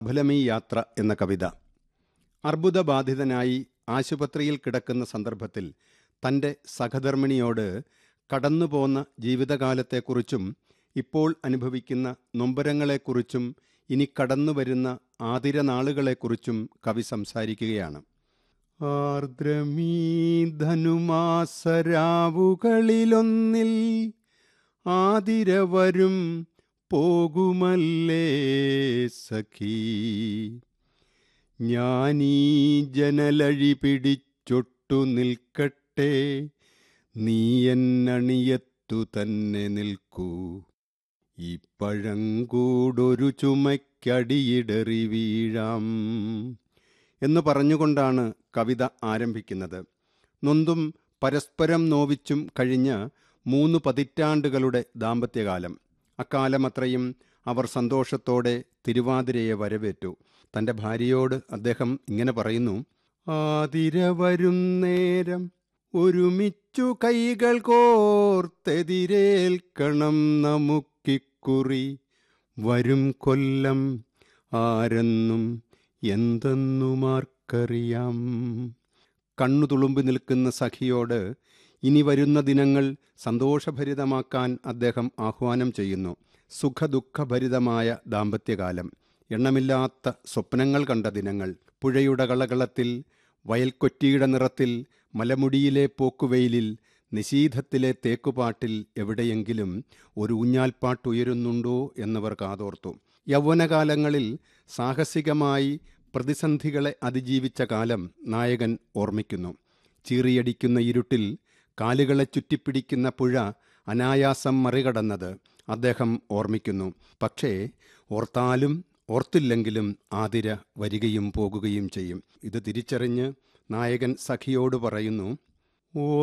ഫലമീ യാത്ര എന്ന കവിത അർബുദബാധിതനായി ആശുപത്രിയിൽ കിടക്കുന്ന സന്ദർഭത്തിൽ തൻ്റെ സഹധർമ്മിണിയോട് കടന്നുപോന്ന ജീവിതകാലത്തെക്കുറിച്ചും ഇപ്പോൾ അനുഭവിക്കുന്ന നൊമ്പരങ്ങളെക്കുറിച്ചും ഇനി കടന്നുവരുന്ന ആതിരനാളുകളെക്കുറിച്ചും കവി സംസാരിക്കുകയാണ് ആർദ്രമീ ധനുമാസരാവുകളിലൊന്നിൽ ആതിരവരും പോകുമല്ലേ സഖീ ഞാനീ ജനലഴി പിടിച്ചൊട്ടു നിൽക്കട്ടെ നീ എന്നണിയത്തു തന്നെ നിൽക്കൂ ഈ പഴങ്കൂടൊരു ചുമയ്ക്കടിയിടറി വീഴാം എന്ന് പറഞ്ഞുകൊണ്ടാണ് കവിത ആരംഭിക്കുന്നത് നൊന്തും പരസ്പരം നോവിച്ചും കഴിഞ്ഞ മൂന്ന് പതിറ്റാണ്ടുകളുടെ ദാമ്പത്യകാലം അക്കാലമത്രയും അവർ സന്തോഷത്തോടെ തിരുവാതിരയെ വരവേറ്റു തൻ്റെ ഭാര്യയോട് അദ്ദേഹം ഇങ്ങനെ പറയുന്നു ആതിര വരും നേരം ഒരുമിച്ചു കൈകൾ കോർത്തെതിരേൽക്കണം നമുക്കിക്കുറി വരും കൊല്ലം ആരെന്നും എന്തെന്നുമാർക്കറിയാം കണ്ണു തുളുമ്പി നിൽക്കുന്ന സഖിയോട് ഇനി വരുന്ന ദിനങ്ങൾ സന്തോഷഭരിതമാക്കാൻ അദ്ദേഹം ആഹ്വാനം ചെയ്യുന്നു സുഖദുഃഖഭരിതമായ ദാമ്പത്യകാലം എണ്ണമില്ലാത്ത സ്വപ്നങ്ങൾ കണ്ട ദിനങ്ങൾ പുഴയുടെ കളകളത്തിൽ വയൽക്കൊറ്റിയുടെ നിറത്തിൽ മലമുടിയിലെ പോക്കുവെയിലിൽ നിശീധത്തിലെ തേക്കുപാട്ടിൽ എവിടെയെങ്കിലും ഒരു ഊഞ്ഞാൽപ്പാട്ടുയരുന്നുണ്ടോ എന്നവർ കാതോർത്തു യൗവനകാലങ്ങളിൽ സാഹസികമായി പ്രതിസന്ധികളെ അതിജീവിച്ച കാലം നായകൻ ഓർമ്മിക്കുന്നു ചീറിയടിക്കുന്ന ഇരുട്ടിൽ കാലുകളെ ചുറ്റിപ്പിടിക്കുന്ന പുഴ അനായാസം മറികടന്നത് അദ്ദേഹം ഓർമ്മിക്കുന്നു പക്ഷേ ഓർത്താലും ഓർത്തില്ലെങ്കിലും ആതിര വരികയും പോകുകയും ചെയ്യും ഇത് തിരിച്ചറിഞ്ഞ് നായകൻ സഖിയോട് പറയുന്നു